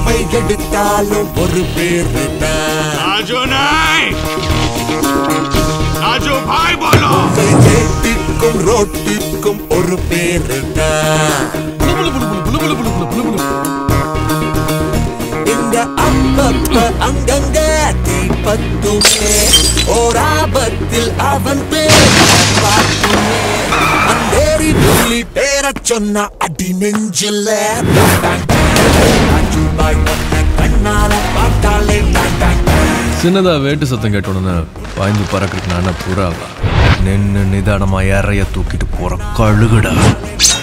உறவை எடுத்தாலும் ஒரு பேரு தான் राजू नहीं राजू भाई बोलो ஏட்டிக்கும் ரோட்டிக்கும் ஒரு பேரு தான் இங்க அப்பப்ப அங்கங்க தீபத்துமே ஓராபத்தில் அவன் பேர் பார்த்துமே அந்தேரி புள்ளி பேரச் சொன்ன அடி நெஞ்சில அஜுபாய் ஒன்ன கண்ணால பார்த்தாலே டாங் டாங் டாங். சின்னதா வேட்டு சத்தம் கேட்ட உடனே பாய்ந்து பறக்கிறதுக்கு நான் புறாவா நின்னு நிதானமா இறைய தூக்கிட்டு போற கழுகுடா